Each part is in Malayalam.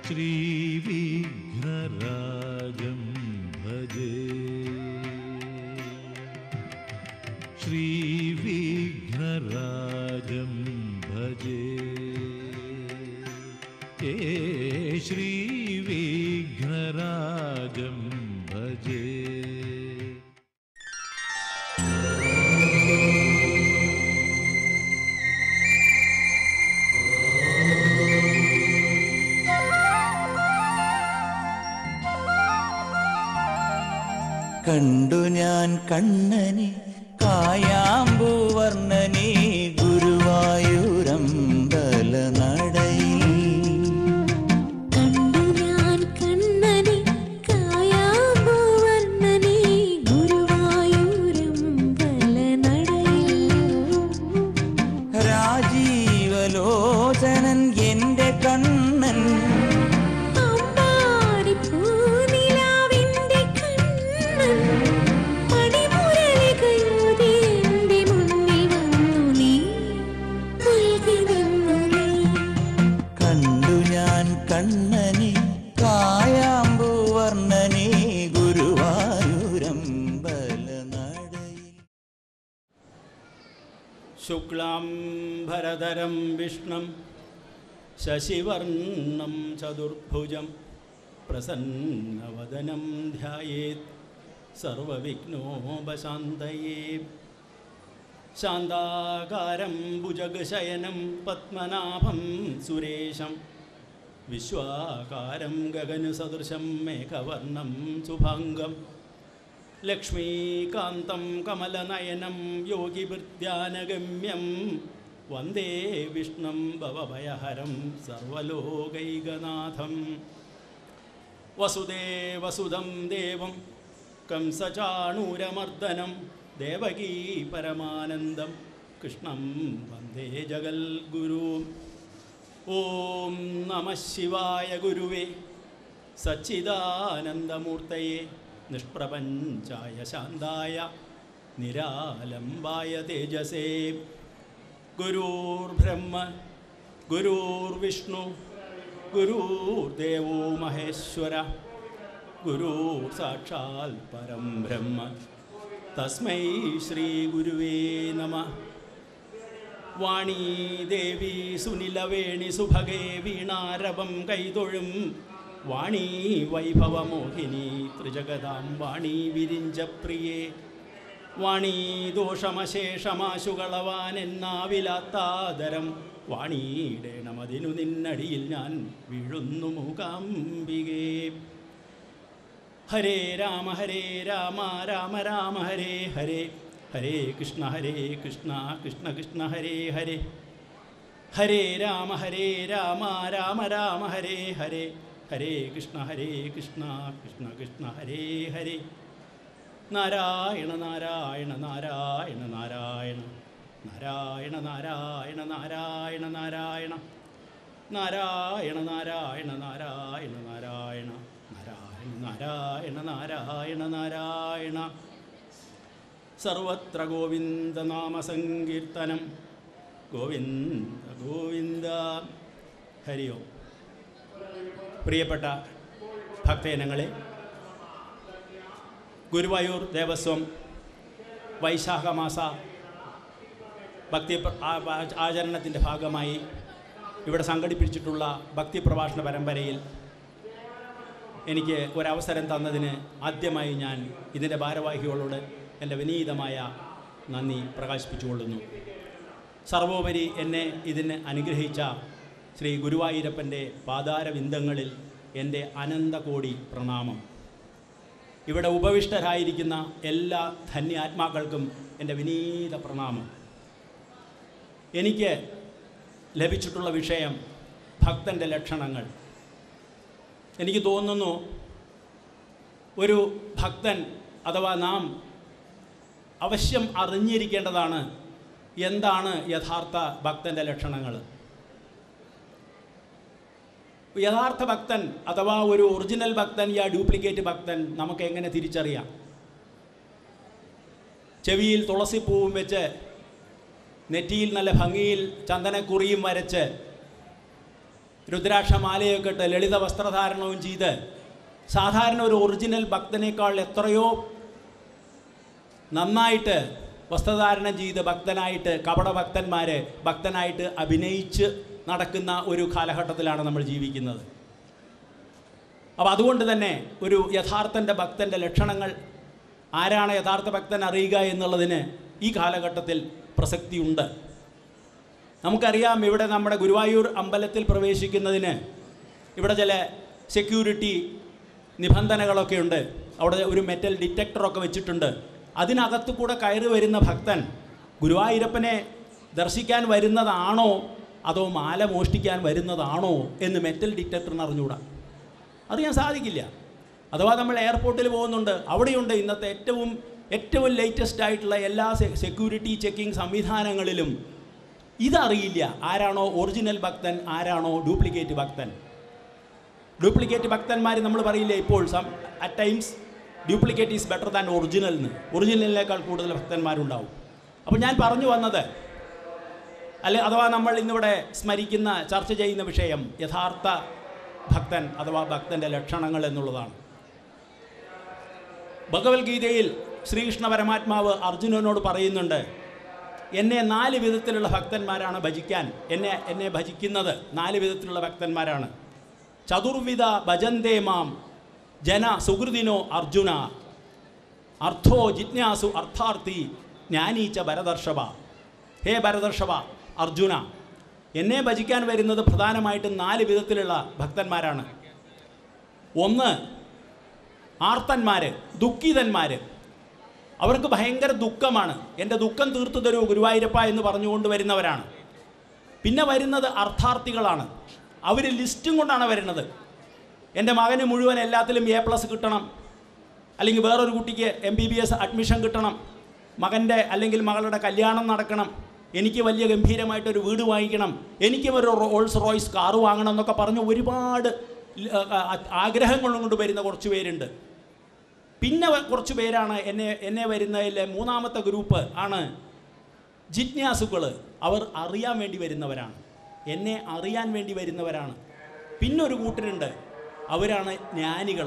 ശ്രീവിഘ്നരാജം ഭജേ ശ്രീവിഘ്നരാജം ഭജേ ഏ ശ്രീവിഘ്നരാജം ഭജേ കണ്ടു ഞാൻ കണ്ണനെ കായാമ്പൂവർണ്ണനെ ഗുരുവായൂരമ്പല നടയിൽ കണ്ടു ഞാൻ കണ്ണനെ കായാമ്പൂവർണ്ണനെ ഗുരുവായൂരമ്പല നടയിൽ രാജീവലോചനൻ എന്റെ കണ്ണൻ അമ്പാടി പൂനിലാവിന്റെ കണ്ണൻ മണിമുരളികയോടെ എന്റെ മുന്നിൽ വന്നു നീ നൽകി നിന്നു നീ കണ്ടു ഞാൻ കണ്ണനെ കായാമ്പൂവർണ്ണനെ ഗുരുവായൂരമ്പല നടയിൽ ശുക്ലാംബരധരം വിഷ്ണം ശശിവർണം ചതുർഭുജം പ്രസന്നവദനം ധ്യായേത് സർവവിഘ്നോപശാന്തയേ ശാന്താകാരം ഭുജഗശയനം പത്മനാഭം സുരേശം വിശ്വാകാരം ഗഗനസദൃശം മേഘവർണം ശുഭാംഗം ലക്ഷ്മീകാന്തം കമലനയനം യോഗിവൃദ്ധ്യാനഗമ്യം വന്ദേ വിഷ്ണം ഭവഭയഹരം സർവലോകൈകനാഥം വസുദേവസുതം ദേവം കംസചാണൂരമർദ്ദനം ദേവകീ പരമാനന്ദം കൃഷ്ണം വന്ദേ ജഗൽഗുരു ഓം നമ ശിവായ ഗുരുവേ സച്ചിദാനന്ദമൂർത്തയെ നിഷ്പ്രപഞ്ചായ ശാന്തായ നിരാലംബായ തേജസേ ഗുരുർബ്രഹ്മ ഗുരുർവിഷ്ണു ഗുരുദേവോ മഹേശ്വര ഗുരു സാക്ഷാൽ പരം ബ്രഹ്മ തസ്മൈ ശ്രീ ഗുരുവേ നമ വാണീ ദേവി സുനിലവേണി സുഭഗേ വീണാരവം കൈതൊഴും വാണീ വൈഭവമോഹിനി ത്രിജഗതാം വാണീ വിരിഞ്ചപ്രിയേ വാണീ ദോഷമശേഷമാശുകളവാൻ എന്നാവിലാത്താദരം വാണിയിടേണമതിനു നിന്നടിയിൽ ഞാൻ വീഴുന്നു മൂകാംബികേ ഹരേ രാമ ഹരേ രാമ രാമ രാമ ഹരേ ഹരേ ഹരേ കൃഷ്ണ ഹരേ കൃഷ്ണ കൃഷ്ണ കൃഷ്ണ ഹരേ ഹരേ ഹരേ രാമ ഹരേ രാമ രാമ രാമ ഹരേ ഹരേ ഹരേ കൃഷ്ണ ഹരേ കൃഷ്ണ കൃഷ്ണ കൃഷ്ണ ഹരേ ഹരേ നാരായണ നാരായണ നാരായണ നാരായണ നാരായണ നാരായണ നാരായണ നാരായണ നാരായണ നാരായണ നാരായണ നാരായണ നാരായണ നാരായണ നാരായണ നാരായണ സർവത്ര ഗോവിന്ദനാമസങ്കീർത്തനം ഗോവിന്ദ ഗോവിന്ദ ഹരി ഓം പ്രിയപ്പെട്ട ഭക്തജനങ്ങളെ ഗുരുവായൂർ ദേവസ്വം വൈശാഖമാസ ഭക്തി പ്ര- ആ- ആ- ആചരണത്തിൻ്റെ ഭാഗമായി ഇവിടെ സംഘടിപ്പിച്ചിട്ടുള്ള ഭക്തി പ്രഭാഷണ പരമ്പരയിൽ എനിക്ക് ഒരവസരം തന്നതിന് ആദ്യമായി ഞാൻ ഇതിൻ്റെ ഭാരവാഹികളോട് എൻ്റെ വിനീതമായ നന്ദി പ്രകാശിപ്പിച്ചുകൊള്ളുന്നു സർവോപരി എന്നെ ഇതിന് അനുഗ്രഹിച്ച ശ്രീ ഗുരുവായൂരപ്പൻ്റെ പാതാരവിന്ദങ്ങളിൽ എൻ്റെ അനന്തകോടി പ്രണാമം ഇവിടെ ഉപവിഷ്ടരായിരിക്കുന്ന എല്ലാ ധന്യാത്മാക്കൾക്കും എൻ്റെ വിനീത പ്രണാമം എനിക്ക് ലഭിച്ചിട്ടുള്ള വിഷയം ഭക്തൻ്റെ ലക്ഷണങ്ങൾ എനിക്ക് തോന്നുന്നു ഒരു ഭക്തൻ അഥവാ നാം അവശ്യം അറിഞ്ഞിരിക്കേണ്ടതാണ് എന്താണ് യഥാർത്ഥ ഭക്തൻ്റെ ലക്ഷണങ്ങൾ യഥാർത്ഥ ഭക്തൻ അഥവാ ഒരു ഒറിജിനൽ ഭക്തൻ യാ ഡ്യൂപ്ലിക്കേറ്റ് ഭക്തൻ നമുക്ക് എങ്ങനെ തിരിച്ചറിയാം ചെവിയിൽ തുളസിപ്പൂവും വെച്ച് നെറ്റിയിൽ നല്ല ഭംഗിയിൽ ചന്ദനക്കുറിയും വരച്ച് രുദ്രാക്ഷമാലയൊക്കെ ഇട്ട് ലളിത വസ്ത്രധാരണവും ചെയ്ത് സാധാരണ ഒരു ഒറിജിനൽ ഭക്തനേക്കാൾ എത്രയോ നന്നായിട്ട് വസ്ത്രധാരണം ചെയ്ത് ഭക്തനായിട്ട് കപട ഭക്തന്മാർ ഭക്തനായിട്ട് അഭിനയിച്ച് നടക്കുന്ന ഒരു കാലഘട്ടത്തിലാണ് നമ്മൾ ജീവിക്കുന്നത് അപ്പോൾ അതുകൊണ്ട് തന്നെ ഒരു യഥാർത്ഥൻ്റെ ഭക്തൻ്റെ ലക്ഷണങ്ങൾ ആരാണ് യഥാർത്ഥ ഭക്തൻ അറിയുക എന്നുള്ളതിന് ഈ കാലഘട്ടത്തിൽ പ്രസക്തിയുണ്ട് നമുക്കറിയാം ഇവിടെ നമ്മുടെ ഗുരുവായൂർ അമ്പലത്തിൽ പ്രവേശിക്കുന്നതിന് ഇവിടെ ചില സെക്യൂരിറ്റി നിബന്ധനകളൊക്കെ ഉണ്ട് അവിടെ ഒരു മെറ്റൽ ഡിറ്റക്ടറൊക്കെ വെച്ചിട്ടുണ്ട് അതിനകത്ത് കൂടെ കയറി വരുന്ന ഭക്തൻ ഗുരുവായൂരപ്പനെ ദർശിക്കാൻ വരുന്നതാണോ അതോ മാല മോഷ്ടിക്കാൻ വരുന്നതാണോ എന്ന് മെറ്റൽ ഡിറ്റക്ടറിന് അറിഞ്ഞുകൂടാ അറിയാൻ സാധിക്കില്ല അഥവാ നമ്മൾ എയർപോർട്ടിൽ പോകുന്നുണ്ട് അവിടെയുണ്ട് ഇന്നത്തെ ഏറ്റവും ഏറ്റവും ലേറ്റസ്റ്റ് ആയിട്ടുള്ള എല്ലാ സെക്യൂരിറ്റി ചെക്കിംഗ് സംവിധാനങ്ങളിലും ഇതറിയില്ല ആരാണോ ഒറിജിനൽ ഭക്തൻ ആരാണോ ഡ്യൂപ്ലിക്കേറ്റ് ഭക്തൻ ഡ്യൂപ്ലിക്കേറ്റ് ഭക്തന്മാർ നമ്മൾ പറയില്ലേ ഇപ്പോൾ some at times duplicate is better than original എന്ന് ഒറിജിനലിനേക്കാൾ കൂടുതൽ ഭക്തന്മാരുണ്ടാവും അപ്പോൾ ഞാൻ പറഞ്ഞു വന്നത് അല്ലെ അഥവാ നമ്മൾ ഇന്നിവിടെ സ്മരിക്കുന്ന ചർച്ച ചെയ്യുന്ന വിഷയം യഥാർത്ഥ ഭക്തൻ അഥവാ ഭക്തൻ്റെ ലക്ഷണങ്ങൾ എന്നുള്ളതാണ് ഭഗവത്ഗീതയിൽ ശ്രീകൃഷ്ണ പരമാത്മാവ് അർജുനനോട് പറയുന്നുണ്ട് എന്നെ നാല് വിധത്തിലുള്ള ഭക്തന്മാരാണ് ഭജിക്കാൻ എന്നെ എന്നെ ഭജിക്കുന്നത് നാല് വിധത്തിലുള്ള ഭക്തന്മാരാണ് ചതുർവിധ ഭജന്തേ മാം ജന സുഹൃദിനോ അർജുന അർത്ഥോ ജിജ്ഞാസു അർത്ഥാർത്ഥി ജ്ഞാനീച്ച ഭരതർഷഭ ഹേ ഭരതർഷഭ അർജുന എന്നെ ഭജിക്കാൻ വരുന്നത് പ്രധാനമായിട്ടും നാല് വിധത്തിലുള്ള ഭക്തന്മാരാണ് ഒന്ന് ആർത്തന്മാർ ദുഃഖിതന്മാർ അവർക്ക് ഭയങ്കര ദുഃഖമാണ് എൻ്റെ ദുഃഖം തീർത്തു തരൂ ഗുരുവായൂരപ്പ എന്ന് പറഞ്ഞുകൊണ്ട് വരുന്നവരാണ് പിന്നെ വരുന്നത് അർത്ഥാർത്ഥികളാണ് അവർ ലിസ്റ്റും കൊണ്ടാണ് വരുന്നത് എൻ്റെ മകന് മുഴുവൻ എല്ലാത്തിലും എ പ്ലസ് കിട്ടണം അല്ലെങ്കിൽ വേറൊരു കുട്ടിക്ക് M B B S admission കിട്ടണം മകൻ്റെ അല്ലെങ്കിൽ മകളുടെ കല്യാണം നടക്കണം എനിക്ക് വലിയ ഗംഭീരമായിട്ടൊരു വീട് വാങ്ങിക്കണം എനിക്കും ഒരു റോൾസ് റോയ്സ് കാറ് വാങ്ങണം എന്നൊക്കെ പറഞ്ഞ് ഒരുപാട് ല- ആ- ആ- ആഗ്രഹങ്ങളും കൊണ്ട് വരുന്ന കുറച്ച് പേരുണ്ട് പിന്നെ വ- കുറച്ച് പേരാണ് എന്നെ എന്നെ വരുന്നതിലെ മൂന്നാമത്തെ ഗ്രൂപ്പ് ആണ് ജിജ്ഞാസുക്കൾ അവർ അറിയാൻ വേണ്ടി വരുന്നവരാണ് എന്നെ അറിയാൻ വേണ്ടി വരുന്നവരാണ് പിന്നൊരു കൂട്ടരുണ്ട് അവരാണ് ജ്ഞാനികൾ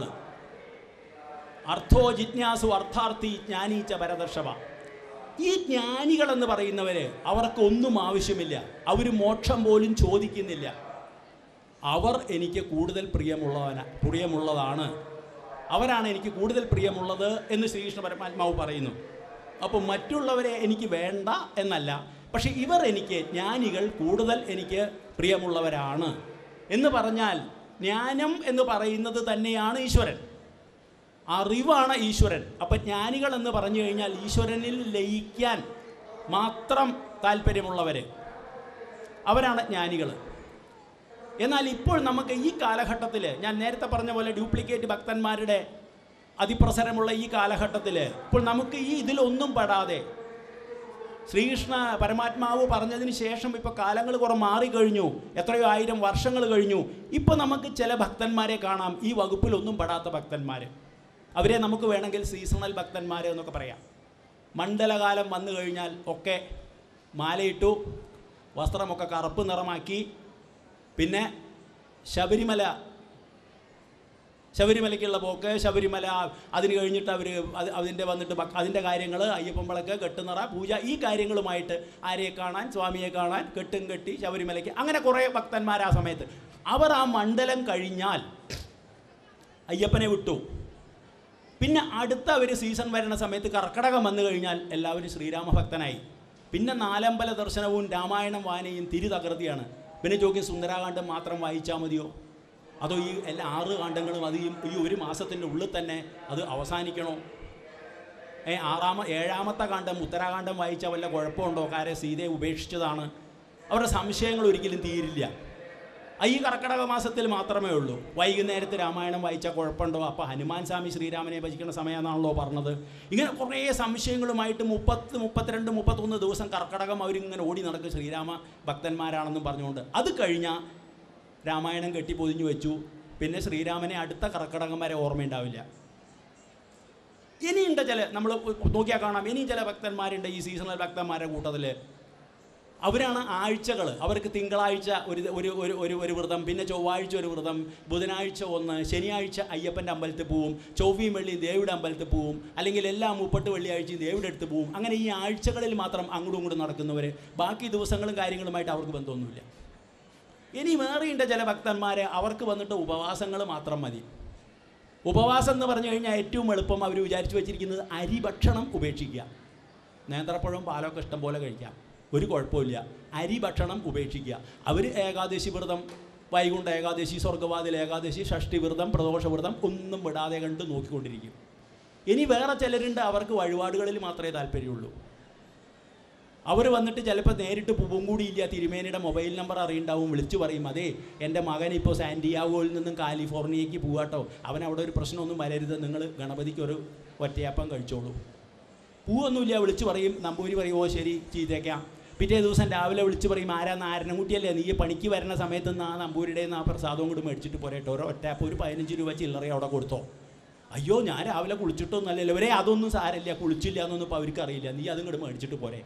അർത്ഥോ ജിജ്ഞാസു അർത്ഥാർത്ഥി ജ്ഞാനീച്ച പരദർശവ ഈ ജ്ഞാനികൾ എന്ന് പറയുന്നവർ അവർക്കൊന്നും ആവശ്യമില്ല അവർ മോക്ഷം പോലും ചോദിക്കുന്നില്ല അവർ എനിക്ക് കൂടുതൽ പ്രിയമുള്ളവന പ്രിയമുള്ളതാണ് അവരാണ് എനിക്ക് കൂടുതൽ പ്രിയമുള്ളത് എന്ന് ശ്രീകൃഷ്ണ പരമാത്മാവ് പറയുന്നു അപ്പോൾ മറ്റുള്ളവരെ എനിക്ക് വേണ്ട എന്നല്ല പക്ഷെ ഇവർ എനിക്ക് ജ്ഞാനികൾ കൂടുതൽ എനിക്ക് പ്രിയമുള്ളവരാണ് എന്ന് പറഞ്ഞാൽ ജ്ഞാനം എന്ന് പറയുന്നത് തന്നെയാണ് ഈശ്വരൻ അറിവാണ് ഈശ്വരൻ അപ്പം ജ്ഞാനികൾ എന്ന് പറഞ്ഞു കഴിഞ്ഞാൽ ഈശ്വരനിൽ ലയിക്കാൻ മാത്രം താല്പര്യമുള്ളവർ അവരാണ് ജ്ഞാനികൾ എന്നാൽ ഇപ്പോൾ നമുക്ക് ഈ കാലഘട്ടത്തിൽ ഞാൻ നേരത്തെ പറഞ്ഞ പോലെ ഡ്യൂപ്ലിക്കേറ്റ് ഭക്തന്മാരുടെ അതിപ്രസരമുള്ള ഈ കാലഘട്ടത്തിൽ ഇപ്പോൾ നമുക്ക് ഈ ഇതിലൊന്നും പെടാതെ ശ്രീകൃഷ്ണ പരമാത്മാവ് പറഞ്ഞതിന് ശേഷം ഇപ്പോൾ കാലങ്ങൾ കുറെ മാറിക്കഴിഞ്ഞു എത്രയോ ആയിരം വർഷങ്ങൾ കഴിഞ്ഞു ഇപ്പോൾ നമുക്ക് ചില ഭക്തന്മാരെ കാണാം ഈ വകുപ്പിലൊന്നും പെടാത്ത ഭക്തന്മാർ അവരെ നമുക്ക് വേണമെങ്കിൽ സീസണൽ ഭക്തന്മാർ എന്നൊക്കെ പറയാം മണ്ഡലകാലം വന്നു കഴിഞ്ഞാൽ ഒക്കെ മാലയിട്ടു വസ്ത്രമൊക്കെ കറുപ്പ് നിറമാക്കി പിന്നെ ശബരിമല ശബരിമലയ്ക്കുള്ള പോക്ക് ശബരിമല അതിന് കഴിഞ്ഞിട്ട് അവർ അത് അതിൻ്റെ വന്നിട്ട് ഭക്- അതിൻ്റെ കാര്യങ്ങൾ അയ്യപ്പൻ വിളക്ക് കെട്ടുനിറ പൂജ ഈ കാര്യങ്ങളുമായിട്ട് ആരെയെ കാണാൻ സ്വാമിയെ കാണാൻ കെട്ടും കെട്ടി ശബരിമലയ്ക്ക് അങ്ങനെ കുറേ ഭക്തന്മാർ ആ സമയത്ത് അവർ ആ മണ്ഡലം കഴിഞ്ഞാൽ അയ്യപ്പനെ വിട്ടു പിന്നെ അടുത്ത ഒരു സീസൺ വരുന്ന സമയത്ത് കർക്കടകം വന്നു കഴിഞ്ഞാൽ എല്ലാവരും ശ്രീരാമ ഭക്തനായി പിന്നെ നാലമ്പല ദർശനവും രാമായണം വായനയും തിരി തകൃതിയാണ് പിന്നെ ചോദ്യം സുന്ദരാകാന്ഡം മാത്രം വായിച്ചാൽ മതിയോ അതോ ഈ എല്ലാ ആറ് കാണ്ഡങ്ങളും അത് ഈ ഈ ഒരു മാസത്തിൻ്റെ ഉള്ളിൽ തന്നെ അത് അവസാനിക്കണോ ഏ ആറാമ ഏഴാമത്തെ കാണ്ഡം ഉത്തരാകാന്ഡം വായിച്ചാൽ വല്ല കുഴപ്പമുണ്ടോ കാര്യം സീതയെ ഉപേക്ഷിച്ചതാണ് അവരുടെ സംശയങ്ങൾ ഒരിക്കലും തീരില്ല ആ ഈ കർക്കടക മാസത്തിൽ മാത്രമേ ഉള്ളൂ വൈകുന്നേരത്ത് രാമായണം വായിച്ചാൽ കുഴപ്പമുണ്ടോ അപ്പോൾ ഹനുമാൻ സ്വാമി ശ്രീരാമനെ ഭജിക്കുന്ന സമയമാണല്ലോ പറഞ്ഞത് ഇങ്ങനെ കുറേ സംശയങ്ങളുമായിട്ട് മുപ്പത്ത് മുപ്പത്തിരണ്ട് മുപ്പത്തൊന്ന് ദിവസം കർക്കടകം അവരിങ്ങനെ ഓടി നടക്കും ശ്രീരാമ ഭക്തന്മാരാണെന്നും പറഞ്ഞുകൊണ്ട് അത് കഴിഞ്ഞാൽ രാമായണം കെട്ടി പൊതിഞ്ഞു വെച്ചു പിന്നെ ശ്രീരാമനെ അടുത്ത കർക്കടകം വരെ ഓർമ്മയുണ്ടാവില്ല ഇനിയുണ്ട് ചില നമ്മൾ നോക്കിയാൽ കാണാം ഇനിയും ചില ഭക്തന്മാരുണ്ട് ഈ സീസണൽ ഭക്തന്മാരുടെ കൂട്ടത്തിൽ അവരാണ് ആഴ്ചകൾ അവർക്ക് തിങ്കളാഴ്ച ഒരു ഒരു ഒരു ഒരു ഒരു വ്രതം പിന്നെ ചൊവ്വാഴ്ച ഒരു വ്രതം ബുധനാഴ്ച ഒന്ന് ശനിയാഴ്ച അയ്യപ്പൻ്റെ അമ്പലത്തിൽ പോവും ചൊവ്വയും വെള്ളിയും ദേവിയുടെ അമ്പലത്തിൽ പോവും അല്ലെങ്കിൽ എല്ലാ മുപ്പട്ട് വെള്ളിയാഴ്ചയും ദേവിയുടെ അടുത്ത് പോവും അങ്ങനെ ഈ ആഴ്ചകളിൽ മാത്രം അങ്ങോട്ടും ഇങ്ങോട്ടും നടക്കുന്നവർ ബാക്കി ദിവസങ്ങളും കാര്യങ്ങളുമായിട്ട് അവർക്ക് ബന്ധമൊന്നുമില്ല ഇനി വേറെയുണ്ട് ചില ഭക്തന്മാർ അവർക്ക് വന്നിട്ട് ഉപവാസങ്ങൾ മാത്രം മതി ഉപവാസം എന്ന് പറഞ്ഞു കഴിഞ്ഞാൽ ഏറ്റവും എളുപ്പം അവർ വിചാരിച്ചു വെച്ചിരിക്കുന്നത് അരി ഭക്ഷണം ഉപേക്ഷിക്കുക നേന്ത്രപ്പഴവും പാലൊക്കെ ഇഷ്ടം പോലെ കഴിക്കാം ഒരു കുഴപ്പമില്ല അരി ഭക്ഷണം ഉപേക്ഷിക്കുക അവർ ഏകാദശി വ്രതം വൈകുണ്ഠ ഏകാദശി സ്വർഗവാതിൽ ഏകാദശി ഷഷ്ടി വ്രതം പ്രദോഷ വ്രതം ഒന്നും വിടാതെ കണ്ട് നോക്കിക്കൊണ്ടിരിക്കും ഇനി വേറെ ചിലരുണ്ട് അവർക്ക് വഴിപാടുകളിൽ മാത്രമേ താല്പര്യമുള്ളൂ അവർ വന്നിട്ട് ചിലപ്പോൾ നേരിട്ട് പൂവും കൂടിയില്ല തിരുമേനിയുടെ മൊബൈൽ നമ്പർ അറിയുണ്ടാവും വിളിച്ചു പറയും അതെ എൻ്റെ മകൻ ഇപ്പോൾ സാൻഡിയാഗോയിൽ നിന്നും കാലിഫോർണിയയ്ക്ക് പോവാട്ടോ അവൻ അവിടെ ഒരു പ്രശ്നമൊന്നും വരരുത് നിങ്ങൾ ഗണപതിക്ക് ഒരു ഒറ്റയപ്പം കഴിച്ചോളൂ പൂവൊന്നുമില്ല വിളിച്ചു പറയും നമ്പൂരി പറയും ഓ ശരി ചെയ്തേക്കാം പിറ്റേ ദിവസം രാവിലെ വിളിച്ച് പറയും ആരാ നാരനക്കുട്ടിയല്ലേ നീ പണിക്ക് വരുന്ന സമയത്ത് നിന്ന് ആ നമ്പൂരിയുടെ നിന്ന് ആ പ്രസാദവും കൂടി മേടിച്ചിട്ട് പോരട്ടോ ഒരു ഒറ്റയപ്പം ഒരു പതിനഞ്ച് രൂപ ചില്ലറ അവിടെ കൊടുത്തോ അയ്യോ ഞാൻ രാവിലെ കുളിച്ചിട്ടൊന്നല്ലല്ലോ ഇവരെ അതൊന്നും സാരമില്ല കുളിച്ചില്ല എന്നൊന്നും ഇപ്പോൾ അവർക്ക് അറിയില്ല നീ അതും കൂടി മേടിച്ചിട്ട് പോരെ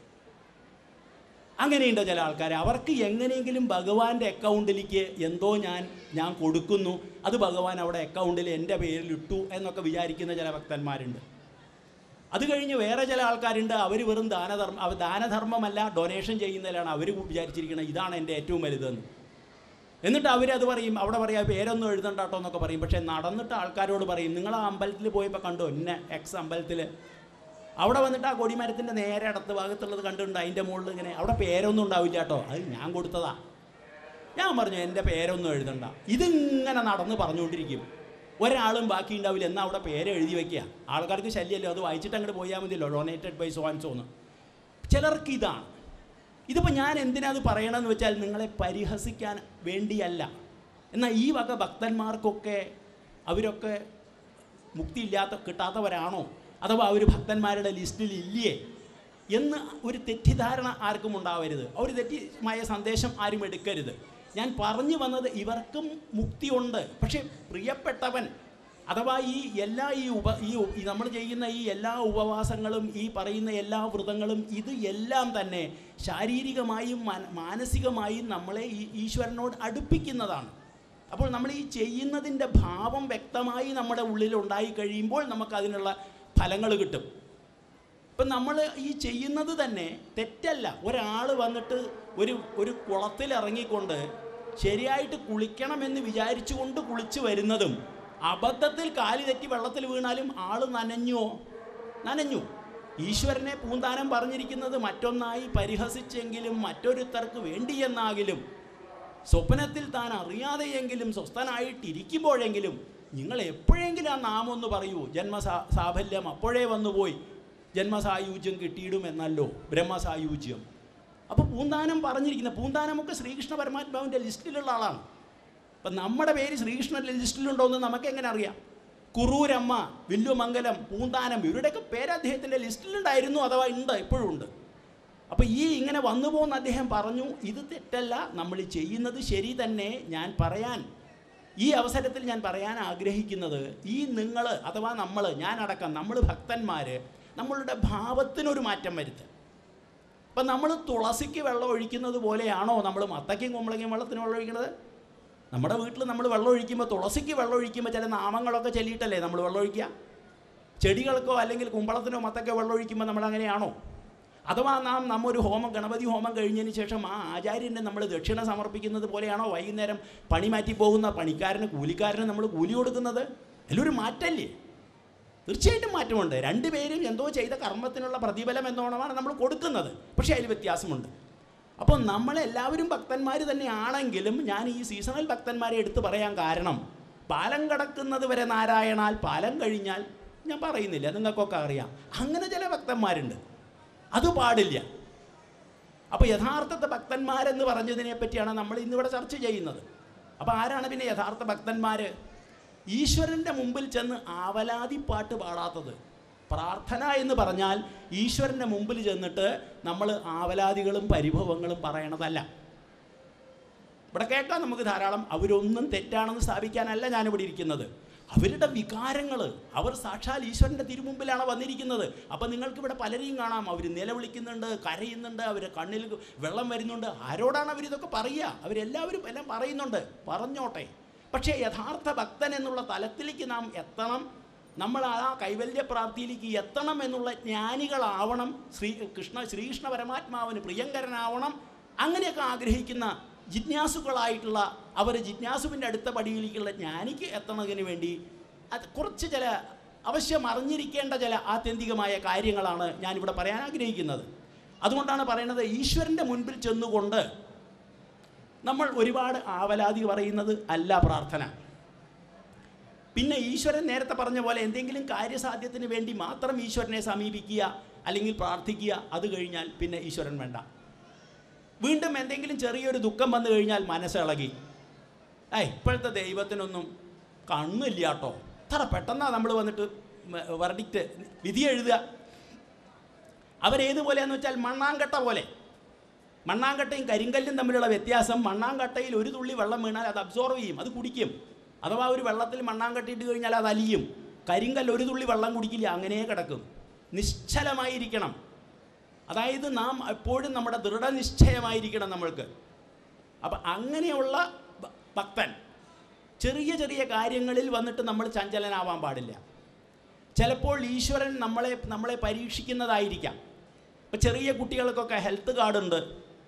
അങ്ങനെയുണ്ട് ചില ആൾക്കാർ അവർക്ക് എങ്ങനെയെങ്കിലും ഭഗവാന്റെ അക്കൗണ്ടിലേക്ക് എന്തോ ഞാൻ ഞാൻ കൊടുക്കുന്നു അത് ഭഗവാൻ അവിടെ അക്കൗണ്ടിൽ എൻ്റെ പേരിൽ ഇട്ടു എന്നൊക്കെ വിചാരിക്കുന്ന ചില ഭക്തന്മാരുണ്ട് അത് കഴിഞ്ഞ് വേറെ ചില ആൾക്കാരുണ്ട് അവർ വെറും ദാനധർമ്മം അവർ ദാനധർമ്മമല്ല ഡൊനേഷൻ ചെയ്യുന്നതിലാണ് അവർ വിചാരിച്ചിരിക്കുന്നത് ഇതാണ് എൻ്റെ ഏറ്റവും വലുതെന്ന് എന്നിട്ട് അവരത് പറയും അവിടെ പറയാം പേരൊന്നും എഴുതണ്ടാട്ടോ എന്നൊക്കെ പറയും പക്ഷേ നടന്നിട്ട് ആൾക്കാരോട് പറയും നിങ്ങൾ ആ അമ്പലത്തിൽ പോയപ്പോൾ കണ്ടോ എന്നെ എക്സ് അമ്പലത്തിൽ അവിടെ വന്നിട്ട് ആ കൊടിമരത്തിൻ്റെ നേരെ അടുത്ത ഭാഗത്തുള്ളത് കണ്ടിട്ടുണ്ട് അതിൻ്റെ മുകളിൽ ഇങ്ങനെ അവിടെ പേരൊന്നും ഉണ്ടാവില്ല കേട്ടോ അത് ഞാൻ കൊടുത്തതാ ഞാൻ പറഞ്ഞു എൻ്റെ പേരൊന്നും എഴുതണ്ട ഇതിങ്ങനെ നടന്ന് പറഞ്ഞുകൊണ്ടിരിക്കും ഒരാളും ബാക്കി ഉണ്ടാവില്ല എന്നാൽ അവിടെ പേര് എഴുതി വയ്ക്കുക ആൾക്കാർക്ക് ശല്യമല്ലോ അത് വായിച്ചിട്ട് അങ്ങോട്ട് പോയാൽ മതിയല്ലോ donated by so and so എന്ന് ചിലർക്ക് ഇതാണ് ഇതിപ്പോൾ ഞാൻ എന്തിനാ അത് പറയണമെന്ന് വെച്ചാൽ നിങ്ങളെ പരിഹസിക്കാൻ വേണ്ടിയല്ല എന്നാൽ ഈ വക ഭക്തന്മാർക്കൊക്കെ അവരൊക്കെ മുക്തി ഇല്ലാത്ത കിട്ടാത്തവരാണോ അഥവാ അവർ ഭക്തന്മാരുടെ ലിസ്റ്റിൽ ഇല്ലേ എന്ന് ഒരു തെറ്റിദ്ധാരണ ആർക്കും ഉണ്ടാവരുത് ഒരു തെറ്റിമായ സന്ദേശം ആരും എടുക്കരുത് ഞാൻ പറഞ്ഞു വന്നത് ഇവർക്കും മുക്തിയുണ്ട് പക്ഷേ പ്രിയപ്പെട്ടവൻ അഥവാ ഈ എല്ലാ ഈ ഉപ ഈ ഉ- ഈ നമ്മൾ ചെയ്യുന്ന ഈ എല്ലാ ഉപവാസങ്ങളും ഈ പറയുന്ന എല്ലാ വ്രതങ്ങളും ഇത് എല്ലാം തന്നെ ശാരീരികമായും മാന- മാനസികമായും നമ്മളെ ഈ ഈശ്വരനോട് അടുപ്പിക്കുന്നതാണ് അപ്പോൾ നമ്മൾ ഈ ചെയ്യുന്നതിൻ്റെ ഭാവം വ്യക്തമായി നമ്മുടെ ഉള്ളിൽ ഉണ്ടായി കഴിയുമ്പോൾ നമുക്കതിനുള്ള ഫലങ്ങൾ കിട്ടും ഇപ്പം നമ്മൾ ഈ ചെയ്യുന്നത് തന്നെ തെറ്റല്ല ഒരാൾ വന്നിട്ട് ഒരു ഒരു കുളത്തിൽ ഇറങ്ങിക്കൊണ്ട് ശരിയായിട്ട് കുളിക്കണമെന്ന് വിചാരിച്ചുകൊണ്ട് കുളിച്ച് വരുന്നതും അബദ്ധത്തിൽ കാലി തെറ്റി വെള്ളത്തിൽ വീണാലും ആൾ നനഞ്ഞോ നനഞ്ഞു ഈശ്വരനെ പൂന്താനം പറഞ്ഞിരിക്കുന്നത് മറ്റൊന്നായി പരിഹസിച്ചെങ്കിലും മറ്റൊരുത്തർക്ക് വേണ്ടിയെന്നാകിലും സ്വപ്നത്തിൽ താൻ അറിയാതെയെങ്കിലും സ്വസ്ഥനായിട്ടിരിക്കുമ്പോഴെങ്കിലും നിങ്ങൾ എപ്പോഴെങ്കിലും ആ നാമം ഒന്ന് പറയൂ ജന്മസാ സാഫല്യം അപ്പോഴേ വന്നുപോയി ജന്മസായൂജ്യം കിട്ടിയിടുമെന്നല്ലോ ബ്രഹ്മസായൂജ്യം അപ്പോൾ പൂന്താനം പറഞ്ഞിരിക്കുന്ന പൂന്താനമൊക്കെ ശ്രീകൃഷ്ണ പരമാത്മാവിൻ്റെ ലിസ്റ്റിലുള്ള ആളാണ് അപ്പം നമ്മുടെ പേര് ശ്രീകൃഷ്ണൻ്റെ ലിസ്റ്റിലുണ്ടോ എന്ന് നമുക്ക് എങ്ങനെ അറിയാം കുറൂരമ്മ വില്ലുമംഗലം പൂന്താനം ഇവരുടെയൊക്കെ പേര് അദ്ദേഹത്തിൻ്റെ ലിസ്റ്റിലുണ്ടായിരുന്നു അഥവാ ഉണ്ട് ഇപ്പോഴും ഉണ്ട് അപ്പോൾ ഈ ഇങ്ങനെ വന്നു പോകുന്ന അദ്ദേഹം പറഞ്ഞു ഇത് തെറ്റല്ല നമ്മൾ ചെയ്യുന്നത് ശരി തന്നെ ഞാൻ പറയാൻ ഈ അവസരത്തിൽ ഞാൻ പറയാൻ ആഗ്രഹിക്കുന്നത് ഈ നിങ്ങൾ അഥവാ നമ്മൾ ഞാനടക്കം നമ്മൾ ഭക്തന്മാർ നമ്മളുടെ ഭാവത്തിനൊരു മാറ്റം വരുത്തുക അപ്പം നമ്മൾ തുളസിക്ക് വെള്ളം ഒഴിക്കുന്നത് പോലെയാണോ നമ്മൾ മത്തയ്ക്കും കുമ്പളങ്ങയും വെള്ളത്തിന് വെള്ളം ഒഴിക്കുന്നത് നമ്മുടെ വീട്ടിൽ നമ്മൾ വെള്ളം ഒഴിക്കുമ്പോൾ തുളസിക്ക് വെള്ളം ഒഴിക്കുമ്പോൾ ചില നാമങ്ങളൊക്കെ ചൊല്ലിയിട്ടല്ലേ നമ്മൾ വെള്ളം ഒഴിക്കുക ചെടികൾക്കോ അല്ലെങ്കിൽ കുമ്പളത്തിനോ മത്തക്കോ വെള്ളം ഒഴിക്കുമ്പോൾ നമ്മൾ അങ്ങനെയാണോ അഥവാ നാം നമ്മൊരു ഹോമം ഗണപതി ഹോമം കഴിഞ്ഞതിന് ശേഷം ആ ആചാര്യനെ നമ്മൾ ദക്ഷിണ സമർപ്പിക്കുന്നത് പോലെയാണോ വൈകുന്നേരം പണി മാറ്റി പോകുന്ന പണിക്കാരന് കൂലിക്കാരന് നമ്മൾ കൂലി കൊടുക്കുന്നത് അതിലൊരു മാറ്റല്ലേ തീർച്ചയായിട്ടും മാറ്റമുണ്ട് രണ്ടുപേരും എന്തോ ചെയ്ത കർമ്മത്തിനുള്ള പ്രതിഫലം എന്നോണമാണ് നമ്മൾ കൊടുക്കുന്നത് പക്ഷേ അതിൽ വ്യത്യാസമുണ്ട് അപ്പോൾ നമ്മളെല്ലാവരും ഭക്തന്മാർ തന്നെയാണെങ്കിലും ഞാൻ ഈ സീസണൽ ഭക്തന്മാരെ എടുത്തു പറയാൻ കാരണം പാലം കടക്കുന്നത് വരെ നാരായണാൽ പാലം കഴിഞ്ഞാൽ ഞാൻ പറയുന്നില്ല നിങ്ങൾക്കൊക്കെ അറിയാം അങ്ങനെ ചില ഭക്തന്മാരുണ്ട് അത് പാടില്ല അപ്പോൾ യഥാർത്ഥത്തെ ഭക്തന്മാരെന്ന് പറഞ്ഞതിനെ പറ്റിയാണ് നമ്മൾ ഇന്നിവിടെ ചർച്ച ചെയ്യുന്നത് അപ്പോൾ ആരാണ് പിന്നെ യഥാർത്ഥ ഭക്തന്മാർ ഈശ്വരൻ്റെ മുമ്പിൽ ചെന്ന് ആവലാതി പാട്ട് പാടാത്തത് പ്രാർത്ഥന എന്ന് പറഞ്ഞാൽ ഈശ്വരൻ്റെ മുമ്പിൽ ചെന്നിട്ട് നമ്മൾ ആവലാദികളും പരിഭവങ്ങളും പറയണതല്ല ഇവിടെ കേൾക്കാം നമുക്ക് ധാരാളം അവരൊന്നും തെറ്റാണെന്ന് സ്ഥാപിക്കാനല്ല ഞാനിവിടെ ഇരിക്കുന്നത് അവരുടെ വികാരങ്ങൾ അവർ സാക്ഷാൽ ഈശ്വരൻ്റെ തിരുമുമ്പിലാണ് വന്നിരിക്കുന്നത് അപ്പം നിങ്ങൾക്ക് ഇവിടെ പലരെയും കാണാം അവർ നിലവിളിക്കുന്നുണ്ട് കരയുന്നുണ്ട് അവരുടെ കണ്ണിൽ വെള്ളം വരുന്നുണ്ട് ആരോടാണ് അവരിതൊക്കെ പറയുക അവരെല്ലാവരും എല്ലാം പറയുന്നുണ്ട് പറഞ്ഞോട്ടെ പക്ഷേ യഥാർത്ഥ ഭക്തൻ എന്നുള്ള തലത്തിലേക്ക് നാം എത്തണം നമ്മൾ ആ കൈവല്യ പ്രാപ്തിയിലേക്ക് എത്തണം എന്നുള്ള ജ്ഞാനികളാവണം ശ്രീ കൃഷ്ണ ശ്രീകൃഷ്ണ പരമാത്മാവിന് പ്രിയങ്കരനാവണം അങ്ങനെയൊക്കെ ആഗ്രഹിക്കുന്ന ജിജ്ഞാസുക്കളായിട്ടുള്ള അവർ ജിജ്ഞാസുവിൻ്റെ അടുത്ത പടിയിലേക്കുള്ള ജ്ഞാനിക്ക് എത്തണതിന് വേണ്ടി അത് കുറച്ച് ചില അവശ്യം അറിഞ്ഞിരിക്കേണ്ട ചില ആത്യന്തികമായ കാര്യങ്ങളാണ് ഞാനിവിടെ പറയാൻ ആഗ്രഹിക്കുന്നത് അതുകൊണ്ടാണ് പറയുന്നത് ഈശ്വരൻ്റെ മുൻപിൽ ചെന്നുകൊണ്ട് നമ്മൾ ഒരുപാട് ആവലാതി പറയുന്നത് അല്ല പ്രാർത്ഥന പിന്നെ ഈശ്വരൻ നേരത്തെ പറഞ്ഞ പോലെ എന്തെങ്കിലും കാര്യസാധ്യത്തിന് വേണ്ടി മാത്രം ഈശ്വരനെ സമീപിക്കുക അല്ലെങ്കിൽ പ്രാർത്ഥിക്കുക അത് കഴിഞ്ഞാൽ പിന്നെ ഈശ്വരൻ വേണ്ട വീണ്ടും എന്തെങ്കിലും ചെറിയൊരു ദുഃഖം വന്നു കഴിഞ്ഞാൽ മനസ്സിളകി ഏ ഇപ്പോഴത്തെ ദൈവത്തിനൊന്നും കണ്ണില്ല കേട്ടോ ഇത്ര പെട്ടെന്നാണ് നമ്മൾ വന്നിട്ട് വർഡിക്റ്റ് വിധി എഴുതുക അവരേതുപോലെയാന്ന് വെച്ചാൽ മണ്ണാങ്കട്ട പോലെ മണ്ണാങ്കട്ടയും കരിങ്കല്ലും തമ്മിലുള്ള വ്യത്യാസം മണ്ണാങ്കട്ടയിൽ ഒരു തുള്ളി വെള്ളം വീണാൽ അത് അബ്സോർവ് ചെയ്യും അത് കുടിക്കും അഥവാ ഒരു വെള്ളത്തിൽ മണ്ണാങ്കട്ട ഇട്ട് കഴിഞ്ഞാൽ അത് അലിയും കരിങ്കല്ല് ഒരു തുള്ളി വെള്ളം കുടിക്കില്ല അങ്ങനെ കിടക്കും നിശ്ചലമായിരിക്കണം അതായത് നാം എപ്പോഴും നമ്മുടെ ദൃഢനിശ്ചയമായിരിക്കണം നമ്മൾക്ക് അപ്പം അങ്ങനെയുള്ള ഭ- ഭക്തൻ ചെറിയ ചെറിയ കാര്യങ്ങളിൽ വന്നിട്ട് നമ്മൾ ചഞ്ചലനാവാൻ പാടില്ല ചിലപ്പോൾ ഈശ്വരൻ നമ്മളെ നമ്മളെ പരീക്ഷിക്കുന്നതായിരിക്കാം ഇപ്പം ചെറിയ കുട്ടികൾക്കൊക്കെ ഹെൽത്ത് കാർഡ് ഉണ്ട്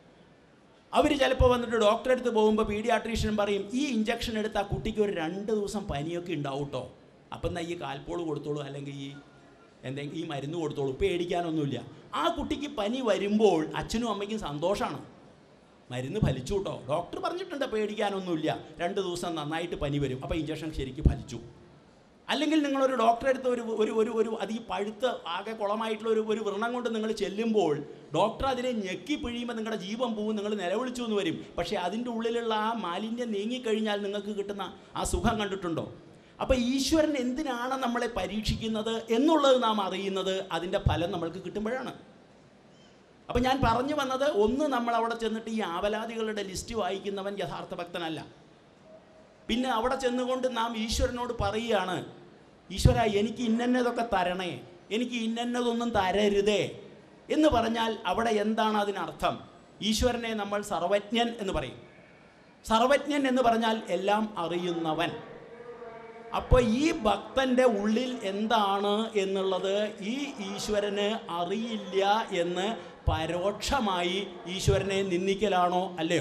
അവർ ചിലപ്പോൾ വന്നിട്ട് ഡോക്ടറെ അടുത്ത് പോകുമ്പോൾ പീഡിയാട്രീഷ്യൻ പറയും ഈ ഇഞ്ചക്ഷൻ എടുത്ത് ആ കുട്ടിക്ക് ഒരു രണ്ട് ദിവസം പനിയൊക്കെ ഉണ്ടാവും കേട്ടോ അപ്പം എന്നാ ഈ കാൽപ്പോൾ കൊടുത്തോളൂ അല്ലെങ്കിൽ ഈ എന്തെങ്കിലും ഈ മരുന്ന് കൊടുത്തോളൂ പേടിക്കാനൊന്നുമില്ല ആ കുട്ടിക്ക് പനി വരുമ്പോൾ അച്ഛനും അമ്മയ്ക്കും സന്തോഷമാണ് മരുന്ന് ഫലിച്ചു കേട്ടോ ഡോക്ടർ പറഞ്ഞിട്ടുണ്ട് പേടിക്കാനൊന്നുമില്ല രണ്ട് ദിവസം നന്നായിട്ട് പനി വരും അപ്പോൾ ഇഞ്ചക്ഷൻ ശരിക്കും ഫലിച്ചു അല്ലെങ്കിൽ നിങ്ങളൊരു ഡോക്ടറെ അടുത്ത് ഒരു ഒരു ഒരു ഒരു അത് ഈ പഴുത്ത് ആകെ കുളമായിട്ടുള്ള ഒരു ഒരു വ്രണം കൊണ്ട് നിങ്ങൾ ചെല്ലുമ്പോൾ ഡോക്ടർ അതിനെ ഞെക്കി പിഴിയുമ്പോൾ നിങ്ങളുടെ ജീവൻ പോവും നിങ്ങൾ നിലവിളിച്ചു എന്ന് വരും പക്ഷേ അതിൻ്റെ ഉള്ളിലുള്ള ആ മാലിന്യം നീങ്ങിക്കഴിഞ്ഞാൽ നിങ്ങൾക്ക് കിട്ടുന്ന ആ സുഖം കണ്ടിട്ടുണ്ടോ അപ്പോൾ ഈശ്വരൻ എന്തിനാണ് നമ്മളെ പരീക്ഷിക്കുന്നത് എന്നുള്ളത് നാം അറിയുന്നത് അതിൻ്റെ ഫലം നമ്മൾക്ക് കിട്ടുമ്പോഴാണ് അപ്പം ഞാൻ പറഞ്ഞു വന്നത് ഒന്ന് നമ്മൾ അവിടെ ചെന്നിട്ട് ഈ ആവലാദികളുടെ ലിസ്റ്റ് വായിക്കുന്നവൻ യഥാർത്ഥ ഭക്തനല്ല പിന്നെ അവിടെ ചെന്നുകൊണ്ട് നാം ഈശ്വരനോട് പറയുകയാണ് ഈശ്വര എനിക്ക് ഇന്നന്നതൊക്കെ തരണേ എനിക്ക് ഇന്നന്നതൊന്നും തരരുതേ എന്ന് പറഞ്ഞാൽ അവിടെ എന്താണ് അതിനർത്ഥം ഈശ്വരനെ നമ്മൾ സർവജ്ഞൻ എന്ന് പറയും സർവജ്ഞൻ എന്ന് പറഞ്ഞാൽ എല്ലാം അറിയുന്നവൻ അപ്പോൾ ഈ ഭക്തൻ്റെ ഉള്ളിൽ എന്താണ് എന്നുള്ളത് ഈ ഈശ്വരന് അറിയില്ല എന്ന് പരോക്ഷമായി ഈശ്വരനെ നിന്ദിക്കലാണോ അല്ലയോ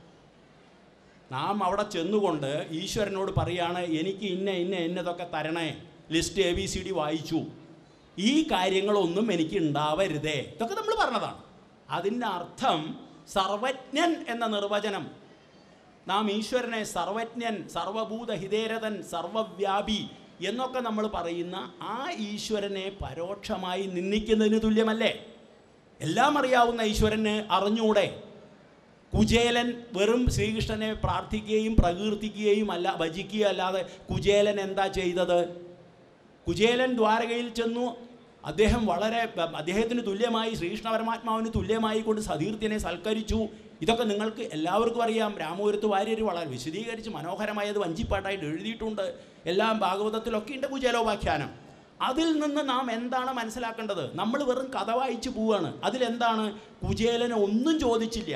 നാം അവിടെ ചെന്നുകൊണ്ട് ഈശ്വരനോട് പറയാണ് എനിക്ക് ഇന്ന ഇന്ന ഇന്നതൊക്കെ തരണേ list A B C D വായിച്ചു ഈ കാര്യങ്ങളൊന്നും എനിക്ക് ഉണ്ടാവരുതേ ഇതൊക്കെ നമ്മൾ പറഞ്ഞതാണ് അതിൻ്റെ അർത്ഥം സർവജ്ഞൻ എന്ന നിർവചനം നാം ഈശ്വരനെ സർവജ്ഞൻ സർവഭൂത ഹിതേരതൻ സർവവ്യാപി എന്നൊക്കെ നമ്മൾ പറയുന്ന ആ ഈശ്വരനെ പരോക്ഷമായി നിന്ദിക്കുന്നതിന് തുല്യമല്ലേ എല്ലാം അറിയാവുന്ന ഈശ്വരന് അറിഞ്ഞൂടെ കുചേലൻ വെറും ശ്രീകൃഷ്ണനെ പ്രാർത്ഥിക്കുകയും പ്രകീർത്തിക്കുകയും അല്ല ഭജിക്കുകയും അല്ലാതെ കുചേലൻ എന്താ ചെയ്തത് കുചേലൻ ദ്വാരകയിൽ ചെന്നു അദ്ദേഹം വളരെ അദ്ദേഹത്തിന് തുല്യമായി ശ്രീകൃഷ്ണ പരമാത്മാവിന് തുല്യമായി കൊണ്ട് സതീർത്ഥ്യനെ സൽക്കരിച്ചു ഇതൊക്കെ നിങ്ങൾക്ക് എല്ലാവർക്കും അറിയാം രാമപുരത്ത് വാര്യർ വളരെ വിശദീകരിച്ച് മനോഹരമായത് വഞ്ചിപ്പാട്ടായിട്ട് എഴുതിയിട്ടുണ്ട് എല്ലാം ഭാഗവതത്തിലൊക്കെ ഉണ്ട് കുചേലോപാഖ്യാനം അതിൽ നിന്ന് നാം എന്താണ് മനസ്സിലാക്കേണ്ടത് നമ്മൾ വെറും കഥ വായിച്ചു പോവാണ് അതിലെന്താണ് കുചേലന് ഒന്നും ചോദിച്ചില്ല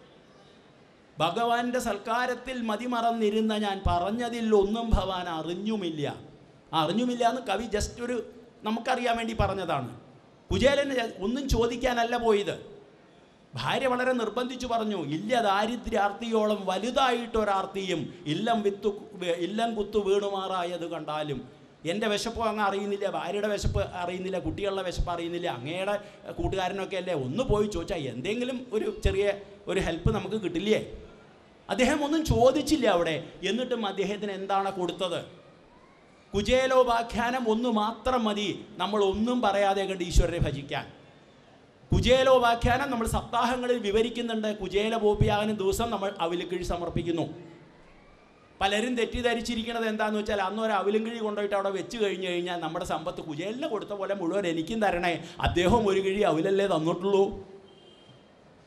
ഭഗവാന്റെ സൽക്കാരത്തിൽ മതിമറന്നിരുന്ന ഞാൻ പറഞ്ഞതിൽ ഒന്നും ഭവാൻ അറിഞ്ഞുമില്ല ആ അറിഞ്ഞുമില്ല എന്ന് കവി ജസ്റ്റ് ഒരു നമുക്കറിയാൻ വേണ്ടി പറഞ്ഞതാണ് കുചേലന് ജ- ഒന്നും ചോദിക്കാനല്ല പോയത് ഭാര്യ വളരെ നിർബന്ധിച്ചു പറഞ്ഞു ഇല്ല ദാരിദ്ര്യാർത്തിയോളം വലുതായിട്ടൊരാർത്തിയും ഇല്ലം വിത്തു ഇല്ലം കുത്തു വീണുമാറായത് കണ്ടാലും എൻ്റെ വിശപ്പ് അങ്ങ് അറിയുന്നില്ല ഭാര്യയുടെ വിശപ്പ് അറിയുന്നില്ല കുട്ടികളുടെ വിശപ്പ് അറിയുന്നില്ല അങ്ങയുടെ കൂട്ടുകാരനൊക്കെ അല്ലേ ഒന്ന് പോയി ചോദിച്ചാൽ എന്തെങ്കിലും ഒരു ചെറിയ ഒരു ഹെൽപ്പ് നമുക്ക് കിട്ടില്ലേ അദ്ദേഹം ഒന്നും ചോദിച്ചില്ല അവിടെ എന്നിട്ടും അദ്ദേഹത്തിന് എന്താണ് കൊടുത്തത് കുചേലോപാഖ്യാനം ഒന്ന് മാത്രം മതി നമ്മൾ ഒന്നും പറയാതെ കണ്ട് ഈശ്വരനെ ഭജിക്കാൻ കുചേലോപാഖ്യാനം നമ്മൾ സപ്താഹങ്ങളിൽ വിവരിക്കുന്നുണ്ട് കുചേല ബോപ്പിയാകനും ദിവസം നമ്മൾ അവിലുക്കിഴി സമർപ്പിക്കുന്നു പലരും തെറ്റിദ്ധരിച്ചിരിക്കുന്നത് എന്താണെന്ന് വെച്ചാൽ അന്ന് ഒരു അവിലും കിഴി കൊണ്ടുപോയിട്ട് അവിടെ വെച്ച് കഴിഞ്ഞ് കഴിഞ്ഞാൽ നമ്മുടെ സമ്പത്ത് കുചേലിന് കൊടുത്ത പോലെ മുഴുവൻ എനിക്കും തരണേ അദ്ദേഹം ഒരു കിഴി അവിലല്ലേ തന്നിട്ടുള്ളൂ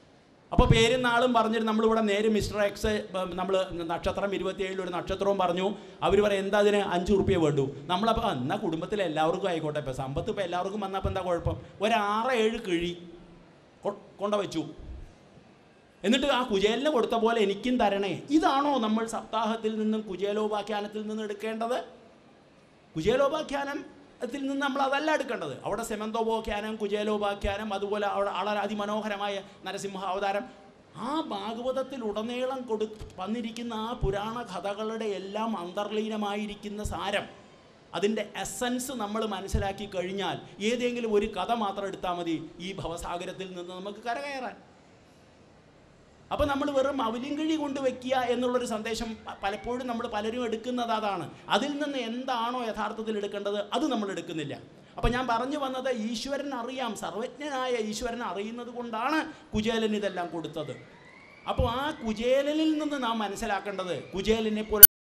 അപ്പോൾ പേരും നാളും പറഞ്ഞിട്ട് നമ്മളിവിടെ നേരെ മിസ്റ്റർ എക്സ് നമ്മൾ നക്ഷത്രം ഇരുപത്തിയേഴിൽ ഒരു നക്ഷത്രവും പറഞ്ഞു അവർ പറയും എന്താ അതിന് അഞ്ച് ഉറുപ്പ്യ വേണ്ടു നമ്മളപ്പോൾ എന്നാൽ കുടുംബത്തിൽ എല്ലാവർക്കും ആയിക്കോട്ടെ ഇപ്പോൾ സമ്പത്ത് ഇപ്പോൾ എല്ലാവർക്കും വന്നപ്പോൾ എന്താ കുഴപ്പം ഒരു ആറ് ഏഴ് കിഴി കൊ- കൊണ്ടുവച്ചു എന്നിട്ട് ആ കുചേലിന് കൊടുത്ത പോലെ എനിക്കും തരണേ ഇതാണോ നമ്മൾ സപ്താഹത്തിൽ നിന്നും കുചേലോപാഖ്യാനത്തിൽ നിന്നും എടുക്കേണ്ടത് കുചേലോപാഖ്യാനത്തിൽ നിന്ന് നമ്മൾ അതല്ല എടുക്കേണ്ടത് അവിടെ സെമന്തോപോഖ്യാനം കുചേലോപാഖ്യാനം അതുപോലെ അവിടെ വളരെ അതിമനോഹരമായ നരസിംഹ അവതാരം ആ ഭാഗവതത്തിൽ ഉടനീളം കൊടു വന്നിരിക്കുന്ന ആ പുരാണ കഥകളുടെ എല്ലാം അന്തർലീനമായിരിക്കുന്ന സാരം അതിൻ്റെ എസൻസ് നമ്മൾ മനസ്സിലാക്കി കഴിഞ്ഞാൽ ഏതെങ്കിലും ഒരു കഥ മാത്രം എടുത്താൽ മതി ഈ ഭവസാഗരത്തിൽ നിന്ന് നമുക്ക് കരകയറാൻ അപ്പോൾ നമ്മൾ വെറും അവലിങ്കിഴി കൊണ്ട് വെക്കുക എന്നുള്ളൊരു സന്ദേശം പ- പലപ്പോഴും നമ്മൾ പലരും എടുക്കുന്നത് അതാണ് അതിൽ നിന്ന് എന്താണോ യഥാർത്ഥത്തിൽ എടുക്കേണ്ടത് അത് നമ്മൾ എടുക്കുന്നില്ല അപ്പോൾ ഞാൻ പറഞ്ഞു വന്നത് ഈശ്വരൻ അറിയാം സർവജ്ഞനായ ഈശ്വരൻ അറിയുന്നത് കൊണ്ടാണ് കുചേലൻ ഇതെല്ലാം കൊടുത്തത് അപ്പോൾ ആ കുചേലനിൽ നിന്ന് നാം മനസ്സിലാക്കേണ്ടത് കുചേലനെ പോലെ